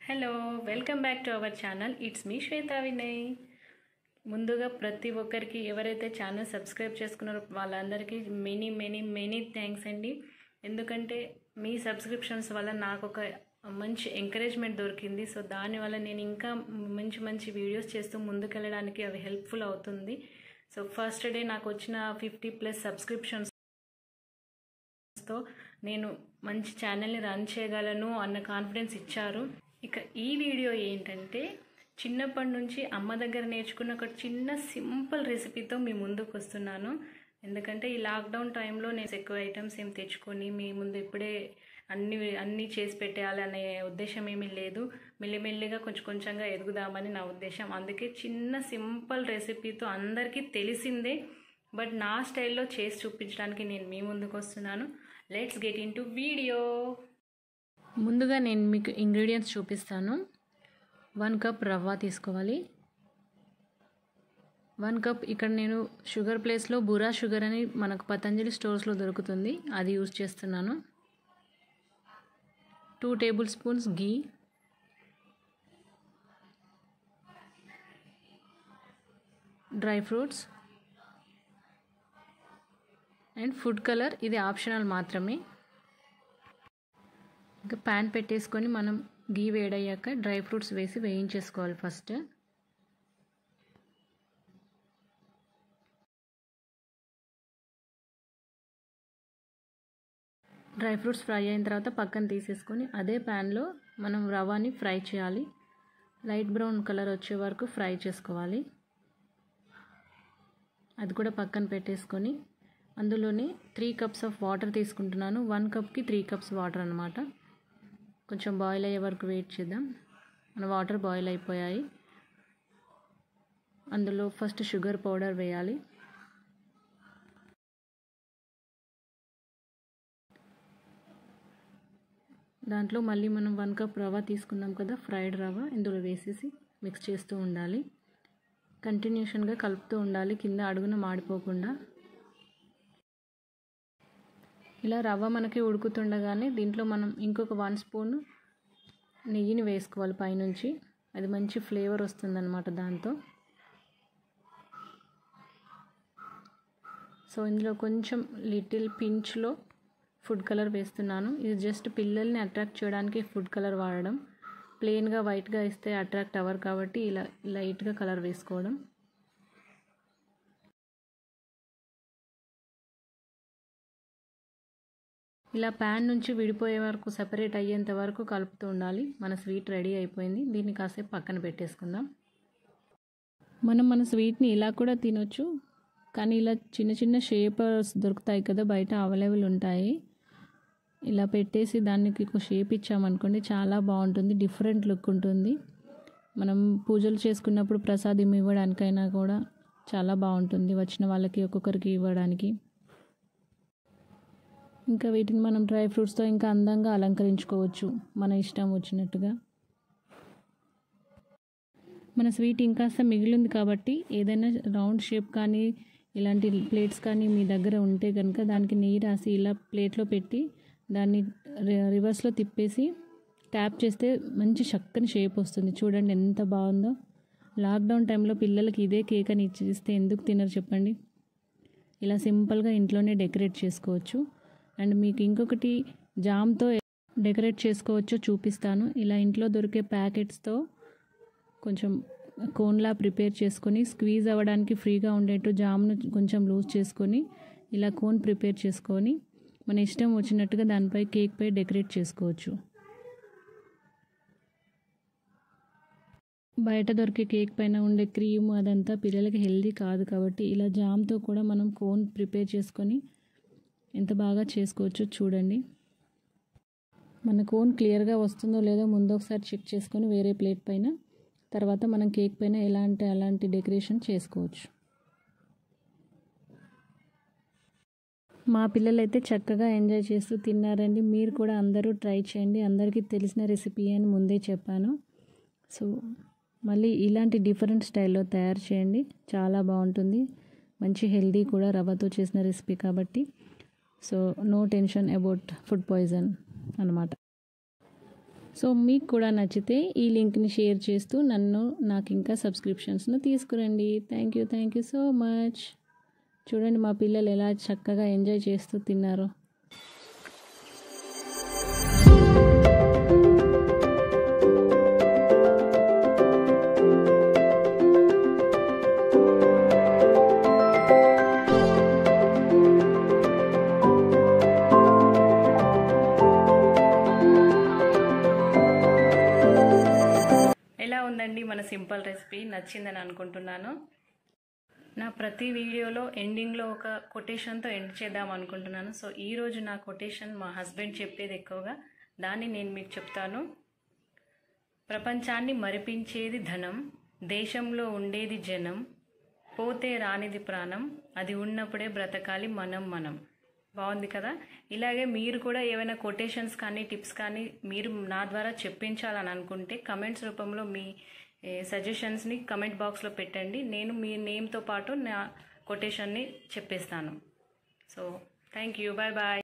hello welcome back to our channel it's me Shweta Vinay ముందుగా ప్రతి ఒక్కరికి ఎవరైతే ఛానల్ సబ్స్క్రైబ్ చేసుకున్నారో వాళ్ళందరికీ మెనీ మెనీ మెనీ థ్యాంక్స్ అండి ఎందుకంటే మీ సబ్స్క్రిప్షన్స్ వల్ల నాకు ఒక మంచి ఎంకరేజ్మెంట్ దొరికింది సో దానివల్ల నేను ఇంకా మంచి మంచి వీడియోస్ చేస్తూ ముందుకెళ్ళడానికి అవి హెల్ప్ఫుల్ అవుతుంది సో ఫస్ట్ డే నాకు వచ్చిన ఫిఫ్టీ ప్లస్ సబ్స్క్రిప్షన్స్ తో నేను మంచి ఛానల్ని రన్ చేయగలను అన్న కాన్ఫిడెన్స్ ఇచ్చారు ఇక ఈ వీడియో ఏంటంటే చిన్నప్పటి నుంచి అమ్మ దగ్గర నేర్చుకున్న ఒక చిన్న సింపుల్ రెసిపీతో మీ ముందుకు వస్తున్నాను ఎందుకంటే ఈ లాక్డౌన్ టైంలో నేను ఎక్కువ ఐటమ్స్ ఏం తెచ్చుకొని మీ ముందు ఇప్పుడే అన్ని అన్నీ చేసి పెట్టేయాలి అనే ఉద్దేశం ఏమీ లేదు మెల్లిమెల్లిగా కొంచెం కొంచెంగా ఎదుగుదామని నా ఉద్దేశం అందుకే చిన్న సింపుల్ రెసిపీతో అందరికీ తెలిసిందే బట్ నా స్టైల్లో చేసి చూపించడానికి నేను మీ ముందుకు వస్తున్నాను let's get into video ముందుగా నేను మీకు ఇంగ్రీడియంట్స్ చూపిస్తాను వన్ కప్ రవ్వ తీసుకోవాలి వన్ కప్ ఇక్కడ నేను షుగర్ ప్లేస్లో బురా షుగర్ అని మనకు పతంజలి స్టోర్స్లో దొరుకుతుంది అది యూజ్ చేస్తున్నాను two tablespoons ghee dry fruits and food colour ఇది ఆప్షనల్ మాత్రమే ఇంకా ప్యాన్ పెట్టేసుకొని మనం గీ వేడయ్యాక డ్రై ఫ్రూట్స్ వేసి వేయించేసుకోవాలి ఫస్ట్ డ్రై ఫ్రూట్స్ ఫ్రై అయిన తర్వాత పక్కన తీసేసుకొని అదే ప్యాన్లో మనం రవాని ఫ్రై చేయాలి లైట్ బ్రౌన్ కలర్ వచ్చే వరకు ఫ్రై చేసుకోవాలి అది కూడా పక్కన పెట్టేసుకొని అందులోనే త్రీ కప్స్ ఆఫ్ వాటర్ తీసుకుంటున్నాను వన్ కప్కి త్రీ కప్స్ వాటర్ అనమాట కొంచెం బాయిల్ అయ్యే వరకు వెయిట్ చేద్దాం మన వాటర్ బాయిల్ అయిపోయాయి అందులో ఫస్ట్ షుగర్ పౌడర్ వేయాలి దాంట్లో మళ్ళీ మనం వన్ కప్ రవ్వ తీసుకున్నాం కదా ఫ్రైడ్ రవ్వ ఇందులో వేసేసి మిక్స్ చేస్తూ ఉండాలి కంటిన్యూషన్గా కలుపుతూ ఉండాలి కింద అడుగున మాడిపోకుండా ఇలా రవ్వ మనకి ఉడుకుతుండగానే దీంట్లో మనం ఇంకొక వన్ స్పూన్ నెయ్యిని వేసుకోవాలి పైనుంచి అది మంచి ఫ్లేవర్ వస్తుందన్నమాట దాంతో సో ఇందులో కొంచెం లిటిల్ పించ్లో ఫుడ్ కలర్ వేస్తున్నాను ఇది జస్ట్ పిల్లల్ని అట్రాక్ట్ చేయడానికి ఫుడ్ కలర్ వాడడం ప్లెయిన్గా వైట్గా ఇస్తే అట్రాక్ట్ అవ్వరు కాబట్టి ఇలా లైట్గా కలర్ వేసుకోవడం ఇలా ప్యాన్ నుంచి విడిపోయే వరకు సెపరేట్ అయ్యేంత వరకు కలుపుతూ ఉండాలి మన స్వీట్ రెడీ అయిపోయింది దీన్ని కాసేపు పక్కన పెట్టేసుకుందాం మనం మన స్వీట్ని ఇలా కూడా తినొచ్చు కానీ ఇలా చిన్న చిన్న షేపర్స్ దొరుకుతాయి కదా బయట అవైలబుల్ ఉంటాయి ఇలా పెట్టేసి దానికి ఒక షేప్ ఇచ్చామనుకోండి చాలా బాగుంటుంది డిఫరెంట్ లుక్ ఉంటుంది మనం పూజలు చేసుకున్నప్పుడు ప్రసాదం ఇవ్వడానికైనా కూడా చాలా బాగుంటుంది వచ్చిన వాళ్ళకి ఒక్కొక్కరికి ఇవ్వడానికి ఇంకా వీటిని మనం డ్రై ఫ్రూట్స్తో ఇంకా అందంగా అలంకరించుకోవచ్చు మన ఇష్టం వచ్చినట్టుగా మన స్వీట్ ఇంకాస్త మిగిలింది కాబట్టి ఏదైనా రౌండ్ షేప్ కానీ ఇలాంటి ప్లేట్స్ కానీ మీ దగ్గర ఉంటే కనుక దానికి నెయ్యి రాసి ఇలా ప్లేట్లో పెట్టి దాన్ని రివర్స్లో తిప్పేసి ట్యాప్ చేస్తే మంచి చక్కని షేప్ వస్తుంది చూడండి ఎంత బాగుందో లాక్డౌన్ టైంలో పిల్లలకి ఇదే కేక్ అని ఇచ్చిస్తే ఎందుకు తినరు చెప్పండి ఇలా సింపుల్గా ఇంట్లోనే డెకరేట్ చేసుకోవచ్చు అండ్ మీకు ఇంకొకటి జామ్తో డెకరేట్ చేసుకోవచ్చో చూపిస్తాను ఇలా ఇంట్లో దొరికే ప్యాకెట్స్తో కొంచెం కోన్లా ప్రిపేర్ చేసుకొని స్క్వీజ్ అవ్వడానికి ఫ్రీగా ఉండేట్టు జామ్ను కొంచెం లూజ్ చేసుకొని ఇలా కోన్ ప్రిపేర్ చేసుకొని మన ఇష్టం వచ్చినట్టుగా దానిపై కేక్పై డెకరేట్ చేసుకోవచ్చు బయట దొరికే కేక్ పైన ఉండే క్రీమ్ అదంతా పిల్లలకి హెల్దీ కాదు కాబట్టి ఇలా జామ్తో కూడా మనం కోన్ ప్రిపేర్ చేసుకొని ఎంత బాగా చేసుకోవచ్చో చూడండి మన కోన్ క్లియర్గా వస్తుందో లేదో ముందు ఒకసారి చెక్ చేసుకొని వేరే ప్లేట్ పైన తర్వాత మనం కేక్ పైన ఎలాంటి అలాంటి డెకరేషన్ చేసుకోవచ్చు మా పిల్లలైతే చక్కగా ఎంజాయ్ చేస్తూ తిన్నారండి మీరు కూడా అందరూ ట్రై చేయండి అందరికీ తెలిసిన రెసిపీ అని ముందే చెప్పాను సో మళ్ళీ ఇలాంటి డిఫరెంట్ స్టైల్లో తయారు చేయండి చాలా బాగుంటుంది మంచి హెల్దీ కూడా రవ్వతో చేసిన రెసిపీ కాబట్టి so no tension about food poison అనమాట సో మీకు కూడా నచ్చితే ఈ లింక్ని షేర్ చేస్తూ నన్ను నాకు ఇంకా సబ్స్క్రిప్షన్స్ను తీసుకురండి thank you thank you so much చూడండి మా పిల్లలు ఎలా చక్కగా ఎంజాయ్ చేస్తూ తిన్నారు ఎలా ఉందండి మన సింపుల్ రెసిపీ నచ్చిందని అనుకుంటున్నాను నా ప్రతి వీడియోలో ఎండింగ్లో ఒక కొటేషన్తో ఎండ్ చేద్దాం అనుకుంటున్నాను సో ఈరోజు నా కొటేషన్ మా హస్బెండ్ చెప్పేది ఎక్కువగా దాన్ని నేను మీకు చెప్తాను ప్రపంచాన్ని మరిపించేది ధనం దేశంలో ఉండేది జనం పోతే రానిది ప్రాణం అది ఉన్నప్పుడే బ్రతకాలి మనం మనం బాగుంది కదా ఇలాగే మీరు కూడా ఏమైనా కొటేషన్స్ కానీ టిప్స్ కానీ మీరు నా ద్వారా చెప్పించాలని అనుకుంటే కమెంట్స్ రూపంలో మీ సజెషన్స్ని కమెంట్ బాక్స్లో పెట్టండి నేను మీ నేమ్తో పాటు నా కొటేషన్ని చెప్పేస్తాను so thank you bye bye